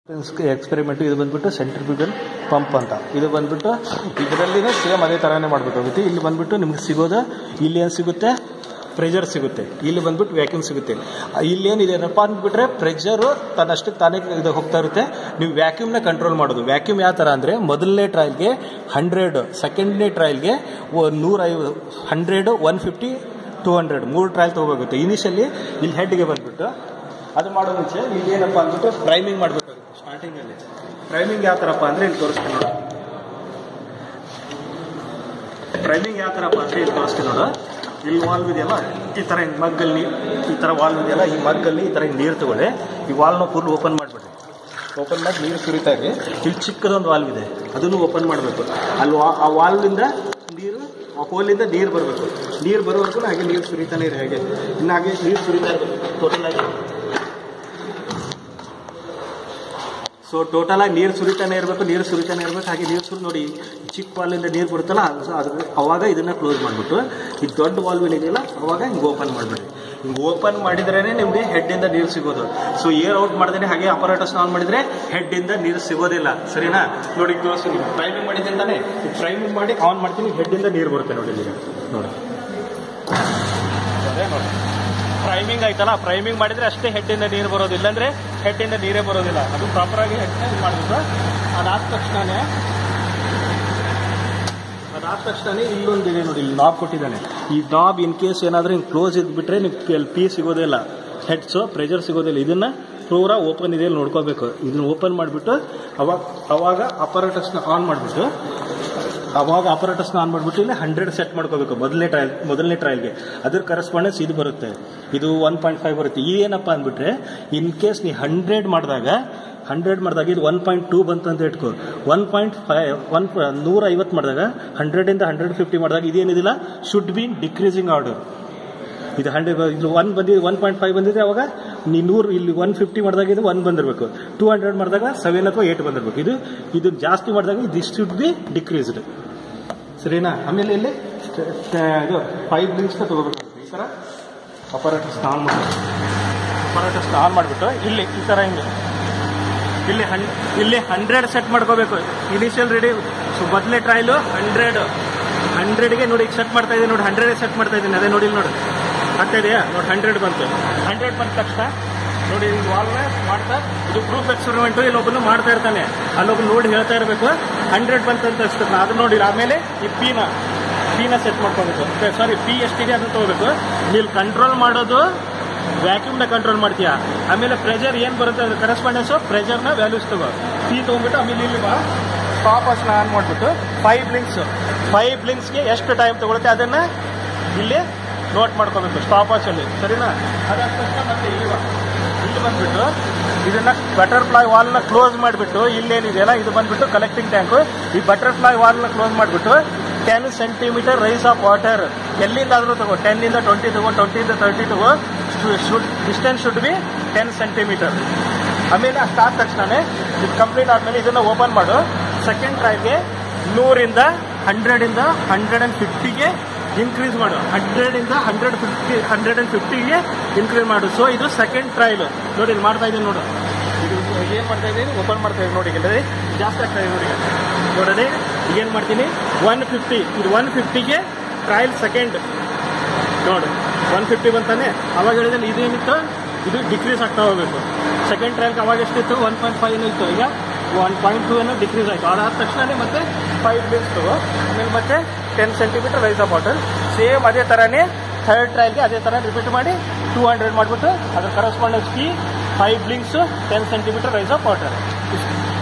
experiment ಇದು ಬಂದ್ಬಿಟ್ಟು centrifugal pump ಅಂತ ಇದು ಬಂದ್ಬಿಟ್ಟು ಇದರಲ್ಲಿನೇ ಸೇಮ್ ಅದೇ ಥರನೇ ಮಾಡಬೇಕಾಗುತ್ತೆ ಇಲ್ಲಿ ಬಂದ್ಬಿಟ್ಟು ನಿಮ್ಗೆ ಸಿಗೋದು ಇಲ್ಲಿ ಏನು ಸಿಗುತ್ತೆ ಪ್ರೆಷರ್ ಸಿಗುತ್ತೆ ಇಲ್ಲಿ ಬಂದ್ಬಿಟ್ಟು ವ್ಯಾಕ್ಯೂಮ್ ಸಿಗುತ್ತೆ ಇಲ್ಲಿ ಏನಿದೆನಪ್ಪ ಅಂದ್ಬಿಟ್ರೆ ಪ್ರೆಷರು ತನ್ನಷ್ಟಕ್ಕೆ ತಾನೇ ಇದು ಹೋಗ್ತಾ ಇರುತ್ತೆ ನೀವು ವ್ಯಾಕ್ಯೂಮ್ನ ಕಂಟ್ರೋಲ್ ಮಾಡೋದು ವ್ಯಾಕ್ಯೂಮ್ ಯಾವ ಥರ ಅಂದರೆ ಮೊದಲನೇ ಟ್ರಯಲ್ಗೆ ಹಂಡ್ರೆಡ್ ಸೆಕೆಂಡ್ನೇ ಟ್ರಯಲ್ಗೆ ನೂರೈವ hundred one fifty two hundred ಮೂರು ಟ್ರಯಲ್ ತೊಗೋಬೇಕಾಗುತ್ತೆ ಇನಿಷಿಯಲಿ ಇಲ್ಲಿ ಹೆಡ್ಗೆ ಬಂದ್ಬಿಟ್ಟು ಅದು ಮಾಡೋ ಮುಂಚೆ ಇಲ್ಲಿ ಏನಪ್ಪ ಅಂದ್ಬಿಟ್ಟು ಪ್ರೈಮಿಂಗ್ ಮಾಡಬೇಕು ಸ್ಟಾರ್ಟಿಂಗಲ್ಲಿ ಪ್ರೈಮಿಂಗ್ ಯಾವ ಥರಪ್ಪ ಅಂದರೆ ಇಲ್ಲಿ ತೋರಿಸ್ತೀನಿ ನೋಡು ಪ್ರೈಮಿಂಗ್ ಯಾವ ಥರಪ್ಪ ಅಂದರೆ ಇಲ್ಲಿ ತೋರಿಸ್ತೀನಿ ನೋಡು ಇಲ್ಲಿ ವಾಲ್ವ್ ಇದೆಯಲ್ಲ ಈ ಥರ ಹಿಂಗೆ ಮಗ್ಗಲ್ಲಿ ಈ ಥರ ವಾಲ್ವ್ ಇದೆಯಲ್ಲ ಈ ಮಗ್ಗಲ್ಲಿ ಈ ಥರ ಹಿಂಗೆ ನೀರು ತಗೊಳ್ಳಿ ಈ ವಾಲ್ನ ಫುಲ್ ಓಪನ್ ಮಾಡಿಬಿಡಿ ಓಪನ್ ಮಾಡಿ ನೀರು ಸುರಿತಾ ಇದೆ ಇಲ್ಲಿ ಚಿಕ್ಕದೊಂದು ವಾಲ್ವ್ ಇದೆ ಅದನ್ನು ಓಪನ್ ಮಾಡಬೇಕು ಅಲ್ಲಿ ವಾ- ಆ ವಾಲ್ವಿಂದ ನೀರು ಆ ಹೋಲಿಂದ ನೀರು ಬರಬೇಕು ನೀರು ಬರೋವರೆಗೂ ಹಾಗೆ ನೀರು ಸುರಿತಾನೆ ಇದೆ ಹಾಗೆ ಇನ್ನು ಹಾಗೆ ನೀರು ಸುರಿತಾ ಇರಬೇಕು ಟೋಟಲ್ ಆಗಿ ಸೊ ಟೋಟಲ್ ಆಗಿ ನೀರು ಸುರಿತಾನೆ ಇರಬೇಕು ನೀರು ಸುರಿತಾನೆ ಇರಬೇಕು ಹಾಗೆ ನೀರು ಸುರಿ ನೋಡಿ ಈ ಚಿಕ್ಕ ವಾಲ್ವಿಂದ ನೀರು ಬರುತ್ತಲ್ಲ ಅದು ಅದು ಅವಾಗ ಇದನ್ನ ಕ್ಲೋಸ್ ಮಾಡಿಬಿಟ್ಟು ಈ ದೊಡ್ಡ ವಾಲ್ವ್ ಏನಿದೆಯಲ್ಲ ಅವಾಗ ಹಿಂಗೆ ಓಪನ್ ಮಾಡಿಬಿಡಿ ಹಿಂಗೆ ಓಪನ್ ಮಾಡಿದ್ರೇ ನಿಮಗೆ ಹೆಡ್ಡಿಂದ ನೀರು ಸಿಗೋದು ಸೊ ಏರ್ ಔಟ್ ಮಾಡಿದ್ರೆ ಹಾಗೆ ಅಪರೇಟರ್ಸ್ ಆನ್ ಮಾಡಿದ್ರೆ ಹೆಡ್ಡಿಂದ ನೀರು ಸಿಗೋದಿಲ್ಲ ಸರಿನಾ ನೋಡಿ ಕ್ಲೋಸ್ ಪ್ರೈಮಿಂಗ್ ಮಾಡಿದ್ದೀನಿ ತಾನೆ ಪ್ರೈಮಿಂಗ್ ಮಾಡಿ ಆನ್ ಮಾಡ್ತೀನಿ ಹೆಡ್ಡಿಂದ ನೀರು ಬರುತ್ತೆ ನೋಡಿ ಇಲ್ಲಿ ನೋಡಿ ಅದೇ ನೋಡಿ ಪ್ರೈಮಿಂಗ್ ಆಯ್ತಲ್ಲ ಪ್ರೈಮಿಂಗ್ ಮಾಡಿದ್ರೆ ಅಷ್ಟೇ ಹೆಡ್ಡಿಂದ ನೀರು ಬರೋದು ಇಲ್ಲಾಂದ್ರೆ ಹೆಡ್ಡಿಂದ ನೀರೇ ಬರೋದಿಲ್ಲ ಅದು ಪ್ರಾಪರ್ ಆಗಿ ಹೆಡ್ ಮಾಡಬೇಕು ಅದಾದ ತಕ್ಷಣನೇ ಅದಾದ ತಕ್ಷಣ ಇಲ್ಲೊಂದು ಇದೆ ನೋಡಿ ಇಲ್ಲಿ ನಾಬ್ ಕೊಟ್ಟಿದ್ದಾನೆ ಈ ನಾಬ್ ಇನ್ ಕೇಸ್ ಏನಾದರೂ ಹಿಂಗೆ ಕ್ಲೋಸ್ ಇದ್ಬಿಟ್ರೆ ನಿಮ್ಗೆ ಅಲ್ಲಿ ಪಿ ಸಿಗೋದಿಲ್ಲ ಹೆಡ್ಸು ಪ್ರೆಷರ್ ಸಿಗೋದಿಲ್ಲ ಇದನ್ನ ಪೂರ ಓಪನ್ ಇದೆ ಇಲ್ಲಿ ನೋಡ್ಕೋಬೇಕು ಇದನ್ನ ಓಪನ್ ಮಾಡಿಬಿಟ್ಟು ಅವಾಗ ಅವಾಗ ಅಪರೇಟರ್ಸ್ನ ಆನ್ ಮಾಡಿಬಿಟ್ಟು ಅವಾಗ ಆಪರೇಟರ್ಸ್ನ ಆನ್ ಮಾಡಿಬಿಟ್ಟು ಇಲ್ಲಿ ಹಂಡ್ರೆಡ್ ಸೆಟ್ ಮಾಡ್ಕೋಬೇಕು ಮೊದಲನೇ ಟ್ರಯಲ್ ಮೊದಲನೇ ಟ್ರಯಲ್ಗೆ ಅದ್ರ ಕರೆಸ್ಪಾಂಡೆನ್ಸ್ ಇದು ಬರುತ್ತೆ ಇದು ಒನ್ ಪಾಯಿಂಟ್ ಫೈವ್ ಬರುತ್ತೆ ಇದೇನಪ್ಪ ಅಂದ್ಬಿಟ್ರೆ ಇನ್ ಕೇಸ್ ನೀವು ಹಂಡ್ರೆಡ್ ಮಾಡಿದಾಗ ಹಂಡ್ರೆಡ್ ಮಾಡಿದಾಗ ಇದು ಒನ್ ಪಾಯಿಂಟ್ ಟೂ ಬಂತು ಅಂತ ಇಟ್ಕೋ ಒನ್ ಪಾಯಿಂಟ್ ಫೈವ್ ಒನ್ ನೂರ ಐವತ್ತು ಮಾಡಿದಾಗ ಹಂಡ್ರೆಡಿಂದ ಹಂಡ್ರೆಡ್ ಫಿಫ್ಟಿ ಮಾಡಿದಾಗ ಇದೇನಿದಿಲ್ಲ ಶುಡ್ ಬಿ ಡಿಕ್ರೀಸಿಂಗ್ ಆರ್ಡರ್ ಇದು ಹಂಡ್ರೆಡ್ ಇದು ಒನ್ ಬಂದಿದೆ ಒನ್ ಪಾಯಿಂಟ್ ಫೈವ್ ಬಂದಿದೆ ಅವಾಗ ನೀ ನೂರು ಇಲ್ಲಿ ಒನ್ ಫಿಫ್ಟಿ ಮಾಡಿದಾಗ ಇದು ಒನ್ ಬಂದಿರಬೇಕು ಟೂ ಹಂಡ್ರೆಡ್ ಮಾಡಿದಾಗ ಸೆವೆನ್ ಅಥವಾ ಏಟ್ ಬಂದಿರಬೇಕು ಇದು ಇದು ಜಾಸ್ತಿ ಮಾಡಿದಾಗ ದಿಸ್ ಶುಡ್ ಬಿ ಡಿಕ್ರೀಸ್ಡ್ ಸರಿನಾ ಆಮೇಲೆ ಇಲ್ಲಿ ಟ- ಟ- ಇದು ಫೈವ್ ಲಿಂಕ್ಸ್ನ ತಗೋಬೇಕು ಈ ಥರ ಅಪರೇಟರ್ಸ್ ಆನ್ ಮಾಡಬೇಕು ಅಪರೇಟರ್ಸ್ ಆನ್ ಮಾಡಿಬಿಟ್ಟು ಇಲ್ಲಿ ಈ ಥರ ಹಿಂಗೆ ಇಲ್ಲಿ ಹನ್ ಇಲ್ಲಿ ಹಂಡ್ರೆಡ್ ಸೆಟ್ ಮಾಡ್ಕೋಬೇಕು ಇನಿಷಿಯಲ್ ರೆಡಿ ಸೊ ಮೊದಲೇ ಟ್ರಯಲು ಹಂಡ್ರೆಡ್ ಹಂಡ್ರೆಡ್ಗೆ ನೋಡಿ ಈಗ ಸೆಟ್ ಮಾಡ್ತಾ ಇದ್ದೀನಿ ನೋಡಿ ಹಂಡ್ರೆಡ್ ಸೆಟ್ ಮಾಡ್ತಾ ಇದ್ದೀನಿ ಅದೇ ನೋಡಿ ಇಲ್ಲಿ ನೋಡಿ ಆಗ್ತಾ ಇದೆಯಾ ನೋಡಿ ಹಂಡ್ರೆಡ್ ಬಂತು ಹಂಡ್ರೆಡ್ ಬಂದ ತಕ್ಷಣ ನೋಡಿ ಇಲ್ಲಿ ವಾಲ್ನ ಮಾಡ್ತಾ ಇದು ಗ್ರೂಪ್ ಎಕ್ಸ್ಪೆರಿಮೆಂಟು ಇಲ್ಲೊಬ್ಬನು ಮಾಡ್ತಾ ಇರ್ತಾನೆ ಅಲ್ಲೊಬ್ಬನು ನೋಡಿ ಹೇಳ್ತಾ ಇರಬೇಕು ಹಂಡ್ರೆಡ್ ಬಂತಂತ ತಕ್ಷಣ ಅದು ನೋಡಿ ಆಮೇಲೆ ಈ ಪಿನ ಪಿನ ಸೆಟ್ ಮಾಡ್ಕೋಬೇಕು ಸಾರಿ ಪಿ ಎಷ್ಟಿದೆ ಅದನ್ನ ತಗೋಬೇಕು ನೀವು ಕಂಟ್ರೋಲ್ ಮಾಡೋದು ವ್ಯಾಕ್ಯೂಮ್ನ ಕಂಟ್ರೋಲ್ ಮಾಡ್ತೀಯಾ ಆಮೇಲೆ ಪ್ರೆಷರ್ ಏನು ಬರುತ್ತೆ ಅದ್ರ ಕರೆಸ್ಪಾಂಡೆನ್ಸು ಪ್ರೆಷರ್ನ ವ್ಯಾಲ್ಯೂಸ್ ತಗೋ ಪಿ ತೊಗೊಂಡ್ಬಿಟ್ಟು ಆಮೇಲೆ ಇಲ್ಲಿ ಬಾ ಸ್ಟಾಪರ್ಸ್ನ ಆನ್ ಮಾಡಿಬಿಟ್ಟು ಫೈವ್ ಬ್ಲಿಂಕ್ಸ್ ಫೈವ್ ಬ್ಲಿಂಕ್ಸ್ಗೆ ಎಷ್ಟು ಟೈಮ್ ತಗೊಳುತ್ತೆ ಅದನ್ನ ಇಲ್ಲಿ ನೋಟ್ ಮಾಡ್ಕೋಬೇಕು ಸ್ಟಾಪರ್ಸ್ ಅಲ್ಲಿ ಸರಿನಾ ಅದಾದ ತಕ್ಷಣ ಮತ್ತೆ ಇಲ್ಲಿ ಬಾ ಇಲ್ಲಿ ಬಂದ್ಬಿಟ್ಟು ಇದನ್ನ ಬಟರ್ಫ್ಲೈ ವಾಲ್ನ ಕ್ಲೋಸ್ ಮಾಡಿಬಿಟ್ಟು ಇಲ್ಲೇನಿದೆಯಲ್ಲ ಇದು ಬಂದ್ಬಿಟ್ಟು ಕಲೆಕ್ಟಿಂಗ್ ಟ್ಯಾಂಕು ಈ ಬಟರ್ಫ್ಲೈ ವಾಲ್ನ ಕ್ಲೋಸ್ ಮಾಡಿಬಿಟ್ಟು ten centimeter rise of water ಎಲ್ಲಿಂದಾದ್ರೂ ತಗೋ ಟೆನ್ ಇಂದ ಟ್ವೆಂಟಿ ತಗೋ ಟ್ವೆಂಟಿಯಿಂದ ತರ್ಟಿ ತಗೋ should distance should be ten centimeter ಆಮೇಲೆ ಅಷ್ಟಾದ ತಕ್ಷಣನೇ ಇದು ಕಂಪ್ಲೀಟ್ ಆದಮೇಲೆ ಇದನ್ನ ಓಪನ್ ಮಾಡು ಸೆಕೆಂಡ್ ಟ್ರೈಲ್ಗೆ ನೂರಿಂದ ಹಂಡ್ರೆಡಿಂದ ಹಂಡ್ರೆಡ್ ಆ್ಯಂಡ್ ಫಿಫ್ಟಿಗೆ ಇನ್ಕ್ರೀಸ್ ಮಾಡು ಹಂಡ್ರೆಡ್ ಇಂದ ಹಂಡ್ರೆಡ್ ಫಿಫ್ಟಿ ಹಂಡ್ರೆಡ್ ಆ್ಯಂಡ್ ಫಿಫ್ಟಿಗೆ ಇನ್ಕ್ರೀಸ್ ಮಾಡು ಸೊ ಇದು ಸೆಕೆಂಡ್ ಟ್ರಯಲ್ ನೋಡಿ ಇಲ್ಲಿ ಮಾಡ್ತಾ ಇದ್ದೀನಿ ನೋಡು ಇದು ಏನು ಮಾಡ್ತಾ ಇದ್ದೀನಿ ಓಪನ್ ಮಾಡ್ತಾ ಇದ್ದೀನಿ ನೋಡಿ ಇಲ್ಲಿ ಜಾಸ್ತಿ ಆಗ್ತಾ ಇದೆ ನೋಡಿ ನೋಡೋದೇ ಏನು ಮಾಡ್ತೀನಿ ಒನ್ ಫಿಫ್ಟಿ ಇದು ಒನ್ ಫಿಫ್ಟಿಗೆ ಟ್ರಯಲ್ ಸೆಕೆಂಡ್ ನೋಡು ಒನ್ ಫಿಫ್ಟಿ ಬಂತಾನೆ ಅವಾಗ ಹೇಳಿದ್ರೆ ಇದೇನಿತ್ತು ಇದು ಡಿಕ್ರೀಸ್ ಆಗ್ತಾ ಹೋಗಬೇಕು ಸೆಕೆಂಡ್ ಟ್ರಯಲ್ಗೆ ಅವಾಗ ಎಷ್ಟಿತ್ತು ಒನ್ ಪಾಯಿಂಟ್ ಫೈವ್ ಇತ್ತು ಈಗ ಒನ್ ಪಾಯಿಂಟ್ ಟೂ ಏನೋ ಡಿಕ್ರೀಸ್ ಆಯಿತು ಅದಾದ ತಕ್ಷಣನೇ ಮತ್ತೆ ಫೈವ್ ಬಿಲ್ಸ್ ತಗೋ ಆಮೇಲೆ ಮತ್ತೆ ten centimeter rise of water same ಅದೇ ಥರನೇ ಥರ್ಡ್ ಟ್ರಯಲ್ಗೆ ಅದೇ ಥರ ರಿಪೀಟ್ ಮಾಡಿ ಟೂ ಹಂಡ್ರೆಡ್ ಮಾಡಿಬಿಟ್ಟು ಅದ್ರ ಕರೆಸ್ಪಾಂಡೆನ್ಸ್ ಕೀ five blinks ten centimeter rise of water